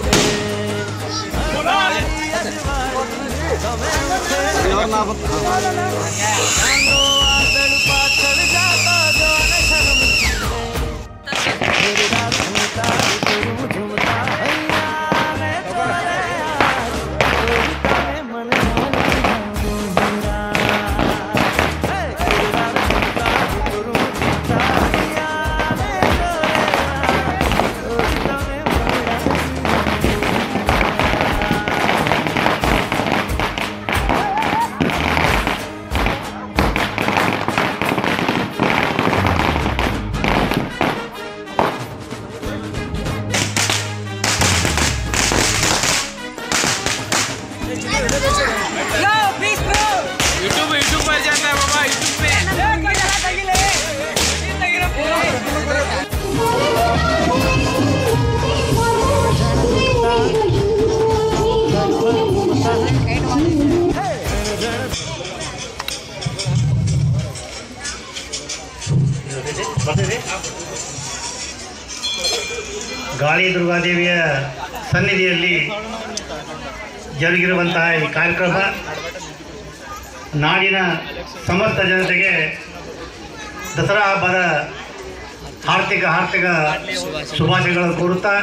YouTube YouTube पर जाता है बाबा यूट्यूब पे ಗಾಳಿ ದುರ್ಗಾದೇವಿಯ ಸನ್ನಿಧಿಯಲ್ಲಿ ಜರುಗಿರುವಂತಹ ಈ ಕಾರ್ಯಕ್ರಮ ನಾಡಿನ ಸಮಸ್ತ ಜನತೆಗೆ ದಸರಾ ಹಬ್ಬದ ಆರ್ಥಿಕ ಆರ್ಥಿಕ ಶುಭಾಶಯಗಳನ್ನು ಕೋರುತ್ತಾ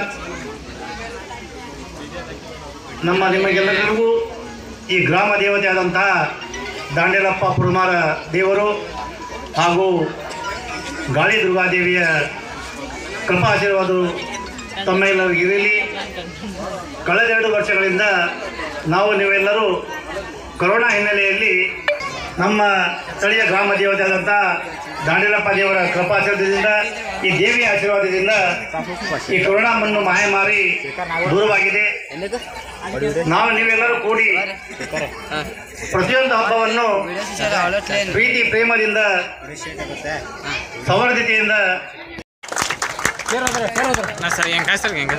ನಮ್ಮ ನಿಮಗೆಲ್ಲರಿಗೂ ಈ ಗ್ರಾಮ ದೇವತೆ ಆದಂತಹ ದಾಂಡೇಲಪ್ಪ ಪುರುಮಾರ ದೇವರು ಹಾಗೂ ಗಾಳಿ ದುರ್ಗಾದೇವಿಯ ಕೃಪಾಶೀರ್ವಾದ ತಮ್ಮೆಲ್ಲರಿಗೂ ಇರಲಿ ಕಳೆದೆರಡು ವರ್ಷಗಳಿಂದ ನಾವು ನೀವೆಲ್ಲರೂ ಕೊರೋನಾ ಹಿನ್ನೆಲೆಯಲ್ಲಿ ನಮ್ಮ ಸ್ಥಳೀಯ ಗ್ರಾಮ ದೇವತೆ ಆದಂಥ ದಾಂಡೇಲಪ್ಪ ದೇವರ ಕೃಪಾಶೀರ್ವಾದದಿಂದ ಈ ದೇವಿಯ ಆಶೀರ್ವಾದದಿಂದ ಈ ಕೊರೋನಾ ಮಣ್ಣು ಮಹಾಮಾರಿ ದೂರವಾಗಿದೆ ನಾವು ನೀವೆಲ್ಲರೂ ಕೂಡಿ ಪ್ರತಿಯೊಂದು ಹಬ್ಬವನ್ನು ಪ್ರೀತಿ ಪ್ರೇಮದಿಂದ ಸೌಹಾರ್ದತೆಯಿಂದ ना सर ಹೆಂಗ ಸರ್ ಹೆಂಗ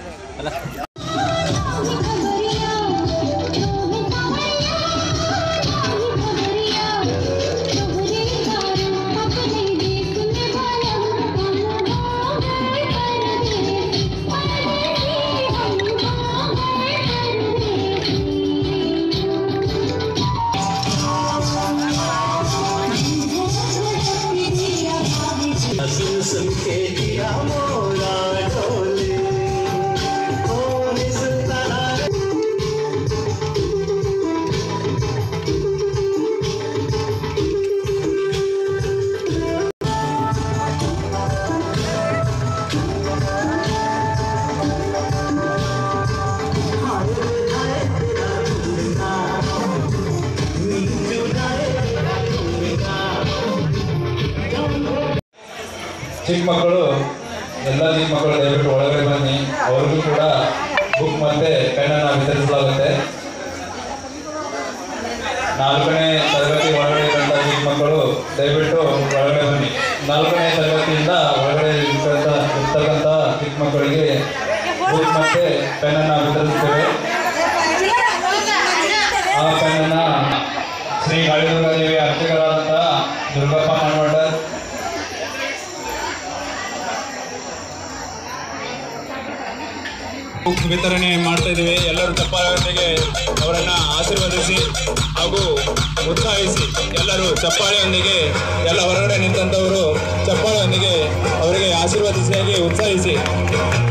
ಚಿಕ್ಕ ಮಕ್ಕಳು ಎಲ್ಲ ಚಿಕ್ಕ ಮಕ್ಕಳು ದಯವಿಟ್ಟು ಒಳಗಡೆ ಬನ್ನಿ ಅವ್ರಿಗೂ ಕೂಡ ಬುಕ್ ಮತ್ತೆ ಪೆನ್ನನ್ನು ವಿತರಿಸಲಾಗುತ್ತೆ ನಾಲ್ಕನೇ ತರಗತಿ ಒಳಗಡೆ ಇದ್ದಂಥ ಚಿಕ್ಕ ಮಕ್ಕಳು ದಯವಿಟ್ಟು ಒಳಗಡೆ ಬನ್ನಿ ನಾಲ್ಕನೇ ತರಗತಿಯಿಂದ ಒಳಗಡೆ ಇರ್ತಕ್ಕಂಥ ಇರ್ತಕ್ಕಂಥ ಚಿಕ್ಕ ಮಕ್ಕಳಿಗೆ ಬುಕ್ ಮತ್ತೆ ಪೆನ್ನನ್ನು ವಿತರಿಸ್ತೇವೆ ಆ ಪೆನ್ನನ್ನು ಶ್ರೀ ಗಾಳಿದುರ್ಗಾದೇವಿ ಅರ್ಚಕರಾದಂತಹ ದುರ್ಗಪ್ಪ ಮನವಡ್ಡರ್ ವಿತರಣೆ ಮಾಡ್ತಾ ಇದ್ದೀವಿ ಎಲ್ಲರೂ ಚಪ್ಪಾಳೆಯೊಂದಿಗೆ ಅವರನ್ನ ಆಶೀರ್ವದಿಸಿ ಹಾಗೂ ಉತ್ಸಾಹಿಸಿ ಎಲ್ಲರೂ ಚಪ್ಪಾಳೆಯೊಂದಿಗೆ ಎಲ್ಲ ಹೊರಗಡೆ ನಿಂತಂಥವರು ಚಪ್ಪಾಳೆಯೊಂದಿಗೆ ಅವರಿಗೆ ಆಶೀರ್ವದಿಸಿ ಉತ್ಸಾಹಿಸಿ